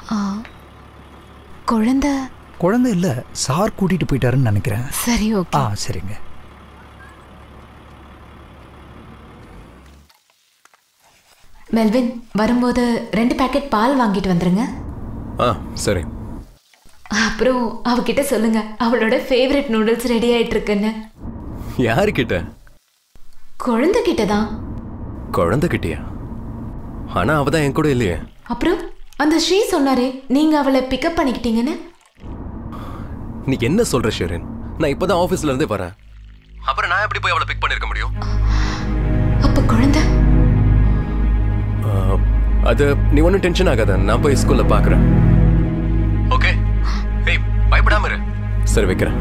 ஆ, குழந்தை குழந்தை இல்லை சார் கூட்டிட்டு போயிட்டாருன்னு நினைக்கிறேன் சரி ஆ ஓகே சரிங்க மெல்வின் வரும்போது ரெண்டு பேக்கெட் பால் வாங்கிட்டு வந்துருங்க ஆ சரி அப்புறம் அவகிட்ட சொல்லுங்க அவளோட ஃபேவரட் நூடுல்ஸ் ரெடி ஆயிட்டு இருக்குன்னு யாருக்கிட்ட குழந்தை கிட்ட தான் குழந்தைகிட்டயா ஆனா அவ தான் என் கூட இல்லையே அப்புறம் அந்த ஸ்ரீ சொன்னாரே நீங்க அவளை பிக்கப் பண்ணிக்கிட்டீங்கன்னு நீ என்ன சொல்ற ஷெரின் நான் இப்பதான் ஆபீஸ்ல இருந்தே வரேன் அப்புறம் நான் எப்படி போய் அவளை பிக் பண்ணிருக்க முடியும் அப்ப குழந்தை ஆ, அது நீ ஒன்றும் டென்ஷன் ஆகாத நான் போய் ஸ்கூல்ல பாக்குறேன் ஓகே ஏய் பயப்படாம இரு சரி வைக்கிறேன்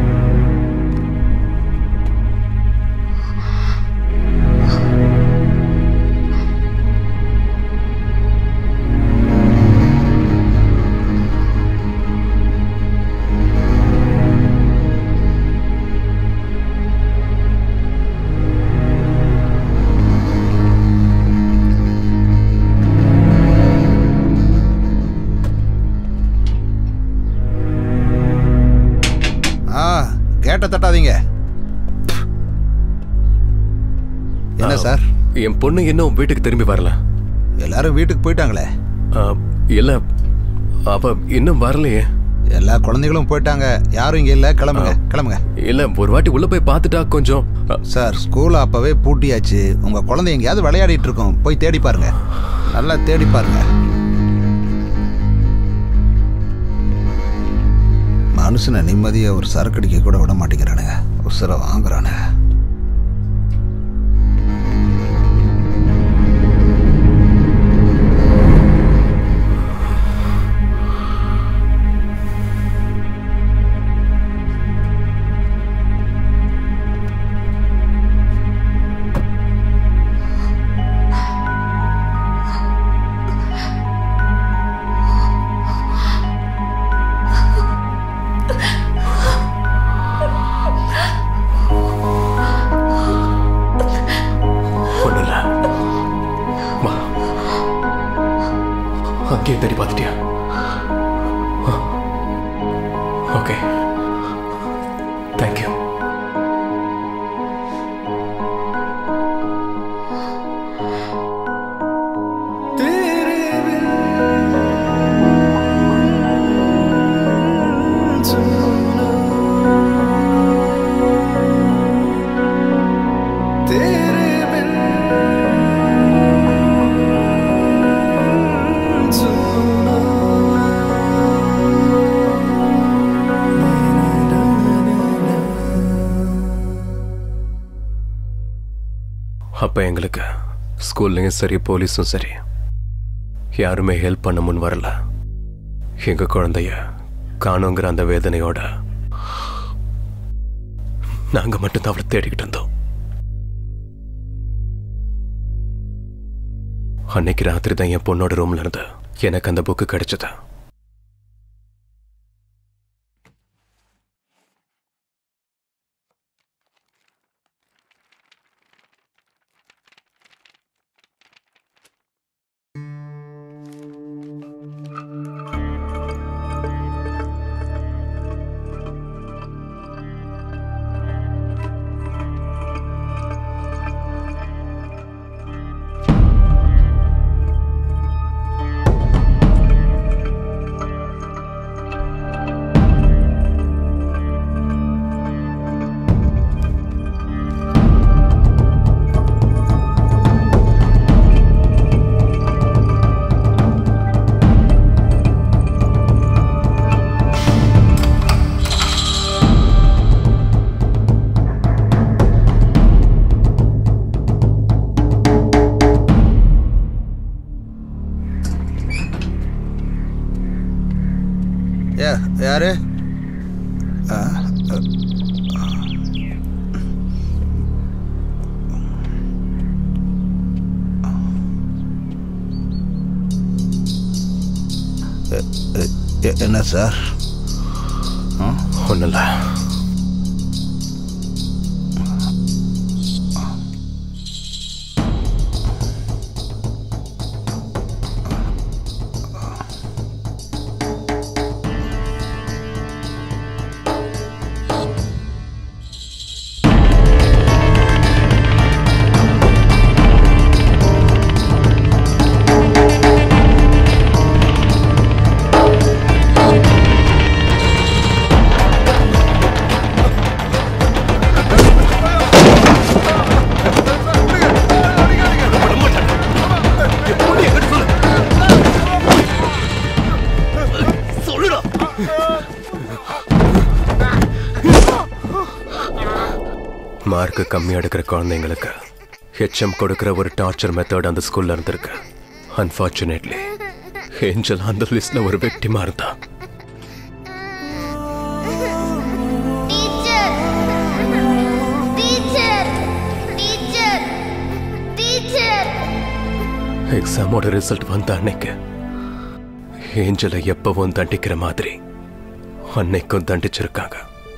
ஆ கேட்ட தட்டாதீங்க என்ன சார் என் பொண்ணு இன்னும் வீட்டுக்கு திரும்பி வரல எல்லாரும் வீட்டுக்கு போயிட்டாங்களே ஆ, இல்ல அவ இன்னும் வரலையே எல்லா குழந்தைகளும் போயிட்டாங்க யாரும் இங்க இல்ல கிளம்புங்க கிளம்புங்க இல்ல ஒரு வாட்டி உள்ள போய் பார்த்துட்டா கொஞ்சம் ஆ, சார் ஸ்கூல் அப்பவே பூட்டியாச்சு உங்க குழந்தை எங்கேயாவது விளையாடிட்டு இருக்கோம் போய் தேடி பாருங்க நல்லா தேடி பாருங்க மனுஷனை நிம்மதியா ஒரு சரக்கடிக்க கூட விட மாட்டேங்கிறானுங்க உசுர வாங்குறானுங்க ஒண்ணும் இல்ல வா அங்கேயே தேடி பார்த்துட்டியா ஓகே தேங்க்யூ அப்ப எங்களுக்கு ஸ்கூல்லையும் சரி போலீஸும் சரி யாருமே ஹெல்ப் பண்ண முன் வரல எங்க குழந்தைய காணுங்கிற அந்த வேதனையோட நாங்க மட்டும்தான் அவளை தேடிக்கிட்டு இருந்தோம் அன்னைக்கு ராத்திரி தான் என் பொண்ணோட ரூம்ல இருந்து எனக்கு அந்த புக்கு கிடைச்சது ஏ யாரு ஆ, எ- எ- எ- என்ன சார் ஒன்றும் இல்லை மார்க் கம்மியாக எடுக்கிற குழந்தைங்களுக்கு ஹெச்எம் கொடுக்கிற ஒரு டார்ச்சர் மெத்தட் அந்த ஸ்கூல்ல இருந்திருக்கு அன்ஃபார்ச்சுனேட்லி ஏஞ்சல் அந்த லிஸ்ட்ல ஒரு வெக்டிமா இருந்தா டீச்சர் டீச்சர் டீச்சர் டீச்சர் எக்ஸாமோட ரிசல்ட் வந்த அன்னைக்கு ஏஞ்சலை எப்பவும் தண்டிக்கிற மாதிரி அன்னைக்கும் தண்டிச்சிருக்காங்க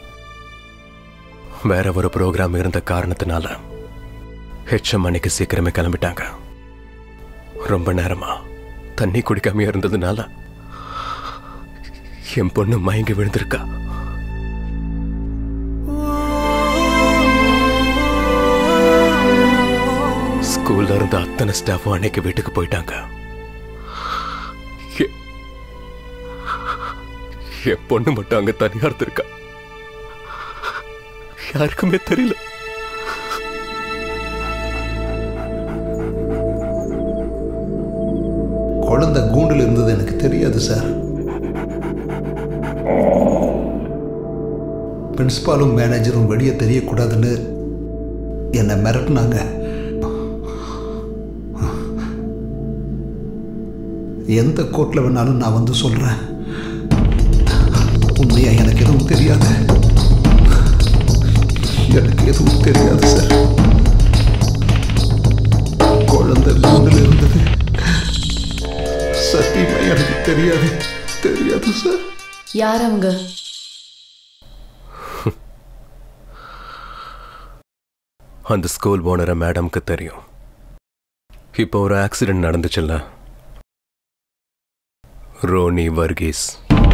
வேற ஒரு ப்ரோக்ராம் இருந்த காரணத்தினால ஹெச்எம் அன்னைக்கு சீக்கிரமே கிளம்பிட்டாங்க ரொம்ப நேரமா தண்ணி குடிக்காம இருந்ததுனால என் பொண்ணு மயங்கி விழுந்திருக்கா ஸ்கூல்ல இருந்த அத்தனை ஸ்டாஃபும் அன்னைக்கு வீட்டுக்கு போயிட்டாங்க எ- என் பொண்ணு மட்டும் அங்க தனியா இருந்திருக்கா யாருக்குமே தெரியல குழந்தை கூண்டில் இருந்தது எனக்கு தெரியாது சார் பிரின்ஸ்பாலும் மேனேஜரும் வெளியே தெரியக்கூடாதுன்னு என்னை மிரட்டினாங்க எந்த கோர்ட்டில் வேணாலும் நான் வந்து சொல்கிறேன் உண்மையா எனக்கு எதுவும் தெரியாது எனக்கு எதுவும் தெரியாது சார் குழந்தை கூண்டில் இருந்தது சத்தியமா எனக்கு தெரியாது தெரியாது சார் யார் அவங்க அந்த ஸ்கூல் ஓனரை மேடம்க்கு தெரியும் இப்போ ஒரு ஆக்சிடென்ட் நடந்துச்சுல்ல ரோனி வர்கீஸ்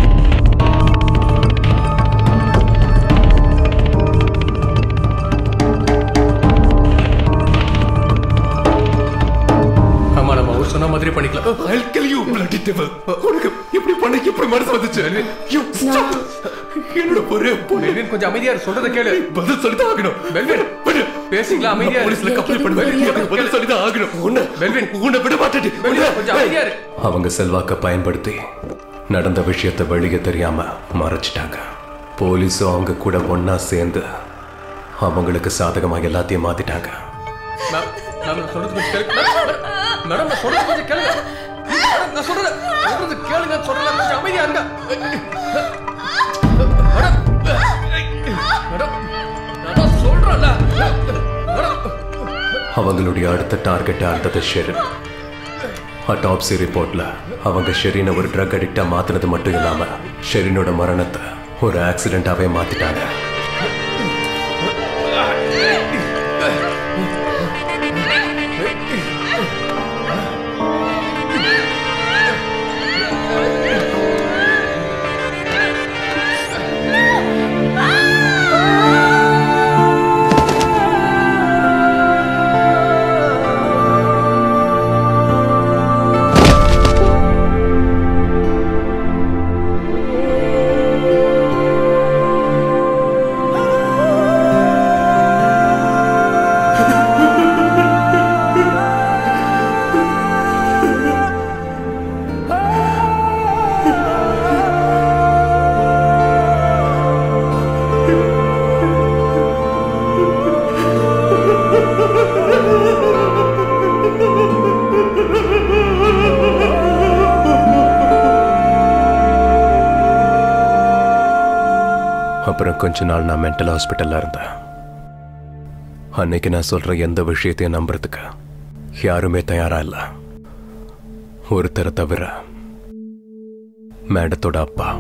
ஆமா நம்ம அவர் சொன்ன மாதிரி பண்ணிக்கலாம் I'll kill you, bloody devil. உனக்கு எப்படி பண்ண எப்படி மனசு வந்துச்சு You stop. என்னோட ஒரே பொண்ணு வெல்வின் கொஞ்சம் அமைதியா இரு, சொல்றத கேளு பதில் சொல்லிதான் ஆகணும் வெல்வின் விடு. பேசிக்கலாம் அமைதியா இரு. போலீஸ்ல கம்ப்ளைண்ட் பண்ணுவேன் எனக்கு பதில் சொல்லிதான் ஆகணும் உன்னை வெல்வின் உன்னை விட மாட்டேன் வெல்வின் கொஞ்சம் அமைதியா இரு. அவங்க செல்வாக்க பயன்படுத்தி நடந்த விஷயத்தை வெளியே தெரியாம மறைச்சிட்டாங்க போலீஸும் அவங்க கூட ஒண்ணா சேர்ந்து அவங்களுக்கு சாதகமாக எல்லாத்தையும் மாத்திட்டாங்க மேம், மேம், நான் சொல்றது கொஞ்சம் கேளுங்க. மேம், மேடம், நான் சொல்றது கொஞ்சம் கேளுங்க. மேடம், நான் சொல்றது சொல்றது கேளுங்க, சொல்றேன்ல, கொஞ்சம் அமைதியா இருங்க. மேடம், மேடம், நான் தான் சொல்றேன்ல. மேடம், அவங்களுடைய அடுத்த டார்கெட்டா இருந்தது ஷெரின் அட்டாப்சி ரிப்போர்ட்ல அவங்க ஷெரினை ஒரு ட்ரக் அடிக்டா மாத்தினது மட்டும் இல்லாம ஷெரினோட மரணத்தை ஒரு ஆக்சிடென்டாவே மாத்திட்டாங்க அப்புறம் கொஞ்ச நாள் நான் மென்டல் ஹாஸ்பிட்டல்ல இருந்தேன் அன்னைக்கு நான் சொல்ற எந்த விஷயத்தையும் நம்புறதுக்கு யாருமே தயாரா இல்ல ஒருத்தரை தவிர மேடத்தோட அப்பா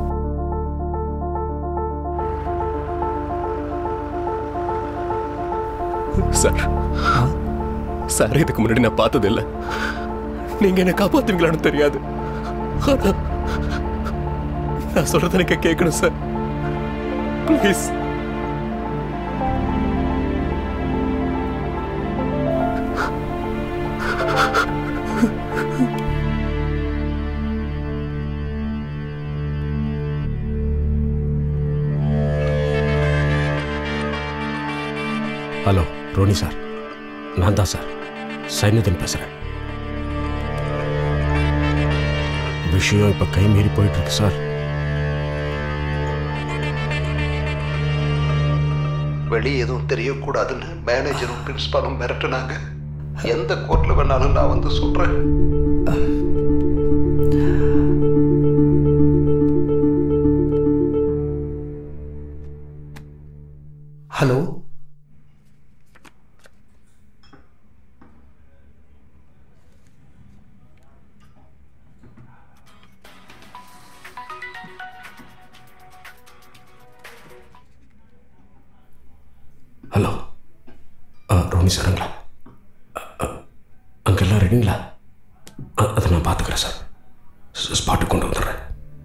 சார் சார் இதுக்கு முன்னாடி நான் பார்த்தது இல்ல நீங்க என்ன காப்பாத்துவீங்களான்னு தெரியாது ஆனா நான் சொல்றத நீங்க கேட்கணும் sir please hello Ronnie sir நான் தான் சார் சைனுதன் பேசுகிறேன் விஷயம் இப்போ கை மீறி போயிட்டு இருக்கு சார் வெளியே எதுவும் தெரியக்கூடாதுன்னு மேனேஜரும் பிரின்ஸ்பாலும் மிரட்டுனாங்க எந்த கோர்ட்டில் வேணாலும் நான் வந்து சொல்கிறேன் ஹலோ ஹலோ ஆ ரோனி சாருங்களா அங்கெல்லாம் ரெடிங்களா அ- அதை நான் பார்த்துக்கிறேன் சார் ஸ்- ஸ்பாட்டுக்கு கொண்டு வந்துடுறேன்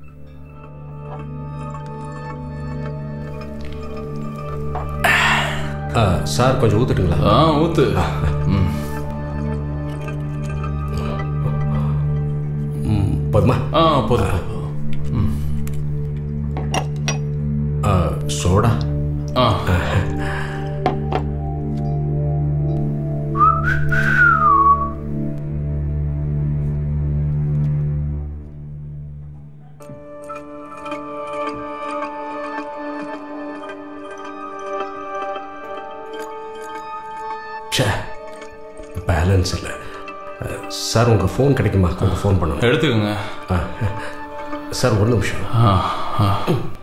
ஆ, சார் கொஞ்சம் ஊத்துட்டுங்களா ஆ ஊத்து ம். போதுமா ஆ போதும் ஆ, சோடா ஆ ச்சே பேலன்ஸ் இல்லை அ, சார் உங்கள் ஃபோன் கிடைக்குமா கொஞ்சம் ஃபோன் பண்ணுங்க எடுத்துக்கோங்க ஆ, சார் ஒரு நிமிஷம் ஆ ஆ